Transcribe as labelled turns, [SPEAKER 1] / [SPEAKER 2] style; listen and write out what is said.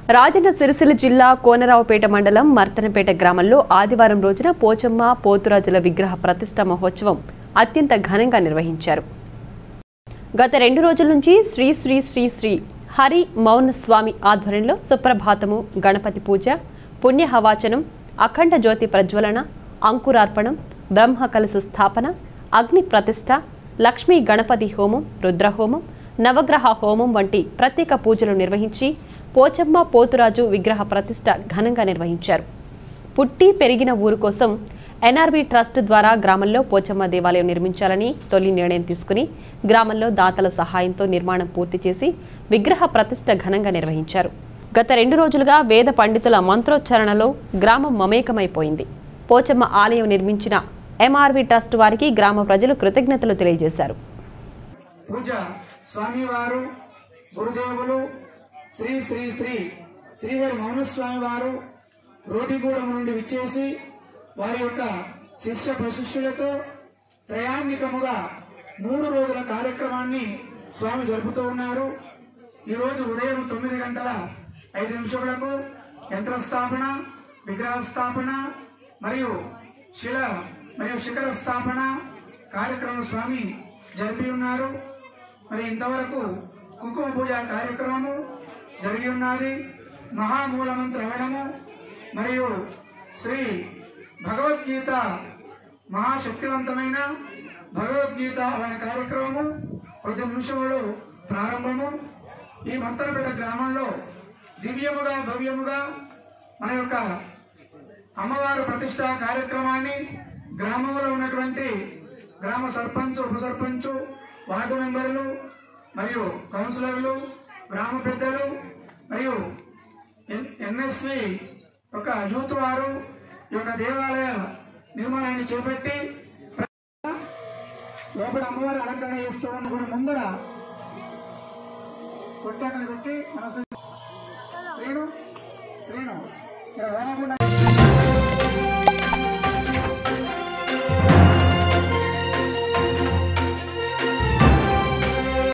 [SPEAKER 1] రాజన్న సిరిసిల్ల జిల్లా కోనరావుపేట మండలం మర్తనపేట గ్రామంలో ఆదివారం రోజున పోచమ్మ పోతురాజుల విగ్రహ ప్రతిష్ట మహోత్సవం అత్యంత ఘనంగా నిర్వహించారు గత రెండు రోజుల నుంచి శ్రీ శ్రీ శ్రీ శ్రీ హరి మౌన స్వామి ఆధ్వర్యంలో సుప్రభాతము గణపతి పూజ పుణ్యహవాచనం అఖండ జ్యోతి ప్రజ్వలన అంకురార్పణం బ్రహ్మ కలశ స్థాపన అగ్ని ప్రతిష్ట లక్ష్మీ గణపతి హోమం రుద్రహోమం నవగ్రహ హోమం వంటి ప్రత్యేక పూజలు నిర్వహించి పోచమ్మ పోతురాజు విగ్రహ ప్రతిష్ట ఘనంగా నిర్వహించారు పుట్టి పెరిగిన ఊరు కోసం ఎన్ఆర్బి ట్రస్ట్ ద్వారా గ్రామంలో పోచమ్మ దేవాలయం నిర్మించాలని తొలి నిర్ణయం తీసుకుని గ్రామంలో దాతల సహాయంతో నిర్మాణం పూర్తి చేసి విగ్రహ ప్రతిష్ట ఘనంగా నిర్వహించారు గత రెండు రోజులుగా వేద పండితుల మంత్రోచ్చారణలో గ్రామం మమేకమైపోయింది పోచమ్మ ఆలయం నిర్మించిన ఎంఆర్వి ట్రస్ట్ వారికి గ్రామ ప్రజలు కృతజ్ఞతలు తెలియజేశారు
[SPEAKER 2] పూజ స్వామివారు గురుదేవులు శ్రీ శ్రీ శ్రీ శ్రీహరి మౌనస్వామి వారు రోటిగూడెం నుండి విచ్చేసి వారి యొక్క శిష్య ప్రశిష్యులతో త్రయాన్నికముగా మూడు రోజుల కార్యక్రమాన్ని స్వామి జరుపుతూ ఉన్నారు ఈ రోజు ఉదయం తొమ్మిది గంటల ఐదు నిమిషములకు యంత్రస్థాపన విగ్రహ స్థాపన మరియు శిల మరియు శిఖర స్థాపన కార్యక్రమం స్వామి జరిపి ఉన్నారు మరి ఇంతవరకు కుంకుమ పూజ కార్యక్రమము జరిగి ఉన్నది మహామూలమంత్ర హరణము మరియు శ్రీ భగవద్గీత మహాశక్తివంతమైన భగవద్గీత అనే కార్యక్రమము కొద్ది నిమిషములు ప్రారంభము ఈ మంతరపేట గ్రామంలో దివ్యముగా భవ్యముగా మన యొక్క అమ్మవారు ప్రతిష్ట కార్యక్రమాన్ని గ్రామంలో ఉన్నటువంటి గ్రామ సర్పంచ్ ఉప సర్పంచ్ వార్డు మెంబర్లు మరియు కౌన్సిలర్లు గ్రామ పెద్దలు మరియు ఎన్ఎస్సి ఒక యూత్ వారు ఈ యొక్క దేవాలయ నిర్మాణాన్ని చేపట్టి లోపల అమ్మవారి అలంకరణ చేస్తూ ఉన్న గుడి ముందర కొట్టాకని కొట్టి మనసు శ్రీను శ్రీను ఇక్కడ వేమకుండా